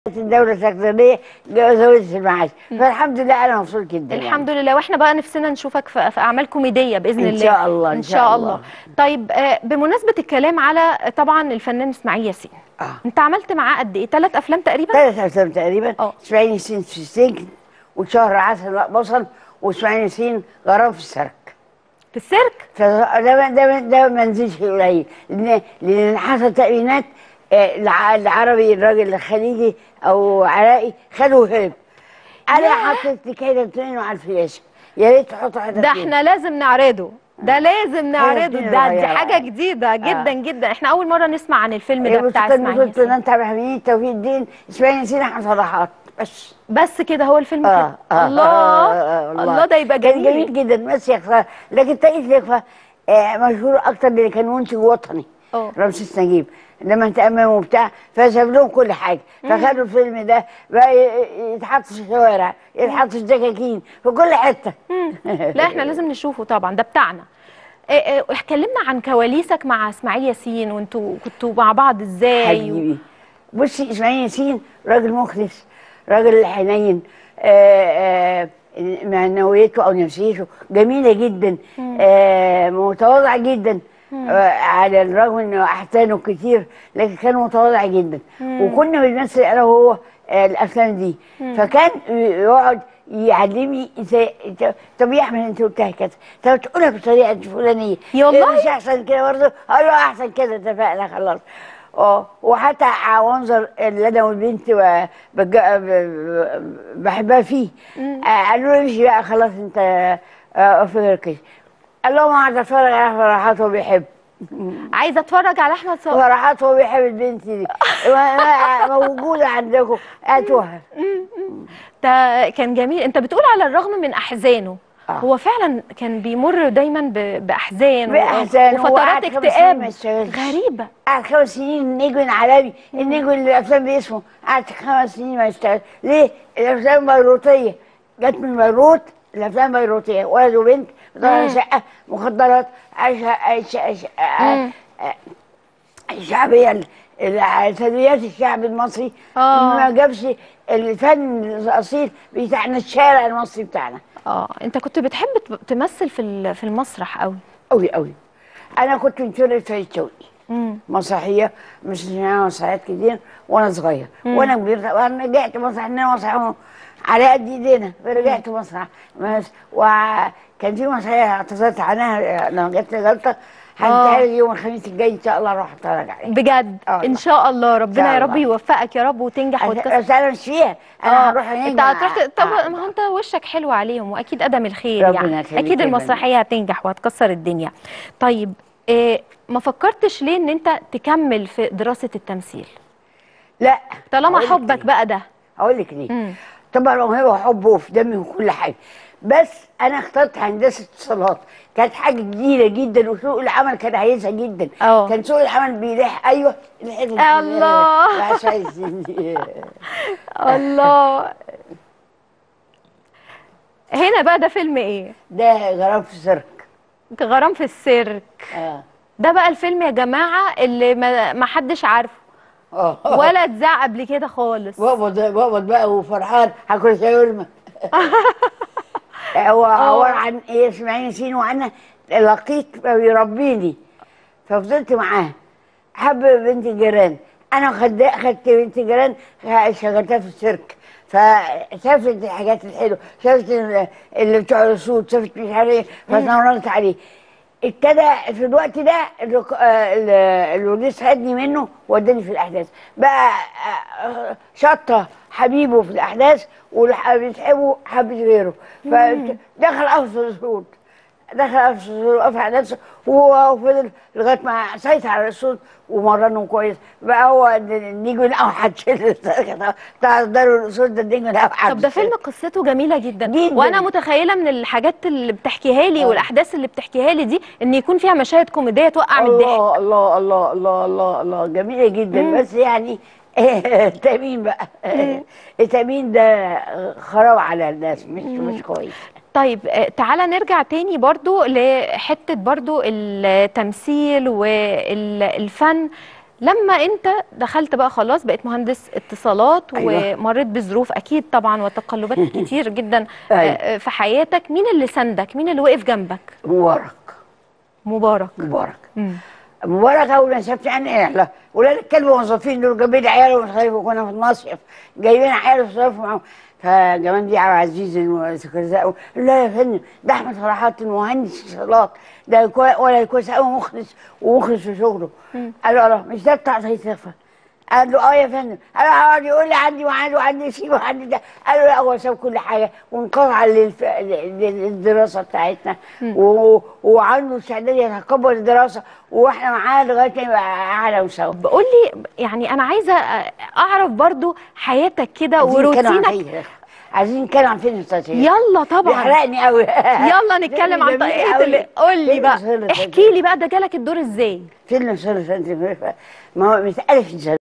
الدولة التقديرية زودت المعاش فالحمد لله أنا مبسوط جدا الحمد لله واحنا بقى نفسنا نشوفك في, في اعمال كوميديه باذن إن الله شاء الله، ان شاء الله طيب آه، بمناسبه الكلام على طبعا الفنان اسماعيل ياسين آه. انت عملت معاه قد ايه ثلاث افلام تقريبا ثلاث أفلام تقريبا آه. إسماعيل ياسين في السجن وشهر عسل لا بصل وإسماعيل ياسين غرام في السرك في السيرك فده ده ده, ده ما نزلش قليل لأن لأن حصل تأمينات آه، الع- العربي الراجل الخليجي أو عراقي خدوا هرب أنا ياه. حطيت كده اتنين على الفلاش يا ريت تحطوا حاجة ده فيه. احنا لازم نعرضه ده لازم نعرضه جديدة ده دي صغيرة. حاجه جديده جدا جدا احنا اول مره نسمع عن الفيلم ده بتاع كان اسماعيل بطولة ياسين فنان عبد الحميد توفيق الدين اسماعيل ياسين أحمد صلاحات بس بس كده هو الفيلم آه كده آه الله آه الله ده يبقى كان جميل جميل جدا بس يخفى لكن تقيت يخفى آه مشهور اكتر اللي كان منتج وطني اه رمسيس نجيب لما تأمم وبتاع فساب لهم كل حاجه فخدوا الفيلم ده بقى ي- يتحط في الشوارع يتحط في الدكاكين في كل حته لا احنا لازم نشوفه طبعا ده بتاعنا إيه إيه، اتكلمنا عن كواليسك مع اسماعيل ياسين وانتوا كنتوا مع بعض ازاي و... حبيبي بصي اسماعيل ياسين راجل مخلص راجل حنين آه، آه، معنوياته او نفسيته جميله جدا آه، متواضع جدا آه، على الرغم انه احسانه كتير لكن كان متواضع جدا وكنا بنمثل انا وهو آه، الافلام دي فكان يقعد يعلمني ازاي طب يا احمد انت قلتها كذا طب تقولها بالطريقه الفلانيه يا والله؟ مش احسن كده برضه اقول له احسن كده اتفقنا خلاص اه وحتى منظر اللي انا والبنت و- بج- ب- بحبها فيه آه، قالوا لي امشي بقى خلاص انت آه، في غير كده قال لهم قاعد اتفرج على فرحات هو بيحب عايزه اتفرج على احمد صلاح فرحات هو بيحب البنت دي ما- ما- موجوده عندكم هاتوها ده كان جميل انت بتقول على الرغم من احزانه آه. هو فعلا كان بيمر دايما ب... باحزان و- بأحزان، هو وفترات قعد خمس سنين ما اكتئاب اشتغلش. غريبه قعد خمس سنين النجم العالمي النجم اللي الافلام باسمه قعد خمس سنين ما اشتغل ليه؟ الافلام بيروتيه جت من بيروت الافلام بيروتيه ولد وبنت طبعا شقه مخدرات عايشه عايشه الشعبيه ال- ال- سلبيات الشعب المصري آه. ما جابش الفن الاصيل بتاعنا الشارع المصري بتاعنا اه انت كنت بتحب ت- تمثل في ال- في المسرح قوي قوي قوي انا كنت من فرقه فريد شوقي امم مسرحيه مش معايا مسرحيات كتير وانا صغير وانا كبير وانا رجعت مسرح ان انا مسرح على قد ايدينا فرجعت مسرح بس وكان في مسرحيه اعتذرت عنها لما جت لي جلطه هنتعرض يوم الخميس الجاي ان شاء الله اروح اتفرج عليها بجد آه. ان شاء الله ربنا شاء يا رب الله. يوفقك يا رب وتنجح وتكسر بس انا مش فيها انا هروح هناك انت هتروح ت- طب آه. ما هو انت وشك حلو عليهم واكيد قدم الخير ربنا يعني يخليك اكيد يا المسرحيه هتنجح وهتكسر الدنيا طيب إيه ما فكرتش ليه ان انت تكمل في دراسه التمثيل لا طالما هقول لك حبك ليه. بقى ده اقول لك ليه مم. طبعا موهبه وحب وفي دمي وكل حاجه بس انا اخترت هندسه اتصالات كانت حاجه جديده جدا وسوق العمل كان عايزها جدا اه. كان سوق العمل بيلح ايوه الحتة دي. الله. لا، مش عايزين دي. الله هنا بقى ده فيلم ايه ده غرام في سيرك غرام في السيرك اه ده بقى الفيلم يا جماعه اللي ما ما حدش عارفه اه ولا اتذاع قبل كده خالص بابا ده بابا بقى وفرحان هاكل شاورما هو عباره عن ايه اسماعيل ياسين وانا لقيت بيربيني ففضلت معاه حب بنت الجيران انا خد خدت بنت الجيران شغلتها في السيرك فشافت الحاجات الحلوه شافت ال- اللي بتوع الصوت شافت مش عارف ايه فاتمرنت عليه ابتدى في الوقت ده الرك- آه، ال- الوليد خدني منه وداني في الاحداث بقى آه، شطه حبيبه في الاحداث واللي بتحبه حبت غيره فدخل افضل الصوت دخل افضل الصوت وقف على نفسه وهو فضل لغايه ما سيطر على الصوت ومرنه كويس بقى هو النجم الاوحد بتاع دار الصوت ده النجم الاوحد طب ده فيلم قصته جميله جدا. جداً. وانا متخيله من الحاجات اللي بتحكيها لي آه. والاحداث اللي بتحكيها لي دي ان يكون فيها مشاهد كوميديه توقع من الضحك الله الله الله الله الله الله جميله جدا بس يعني تامين بقى التامين ده خراب على الناس مش مش كويس طيب آه، تعالى نرجع تاني برضو لحته برضو التمثيل والفن لما انت دخلت بقى خلاص بقيت مهندس اتصالات أيوة. ومريت بظروف اكيد طبعا وتقلبات كتير جدا أيوة. آه، في حياتك مين اللي سندك مين اللي وقف جنبك مبارك مبارك مبارك مم. مبارك اول ما شافت يعني احلى ولاد الكلب موظفين دول جايبين عيال ومصاريف وكنا في المصيف جايبين عيال ومصاريف معاهم فجمال دي عبد العزيز السكرتير قال لا يا فندم ده احمد فرحات المهندس اتصالات ده كوي- ولا كويس قوي مخلص ومخلص في شغله قال له الله مش ده بتاع صفه قال له اه يا فندم قال له قعد يقول لي عندي وعندي وعندي شيء وعندي ده قال له لا هو ساب كل حاجه وانقطع للف... لل- للدراسه بتاعتنا و... وعنده استعداد يتقبل الدراسه واحنا معاه لغايه ما يبقى اعلى مستوى بقول لي يعني انا عايزه اعرف برضو حياتك كده عايزين نتكلم عن وروتينك فيلم. عايزين نتكلم عن فيلم استاذ يلا طبعا بيحرقني قوي يلا نتكلم عن طريقه اللي قول لي فيلم بقى سهرة احكي لي بقى ده جالك الدور ازاي فيلم سهرة ما هو متألف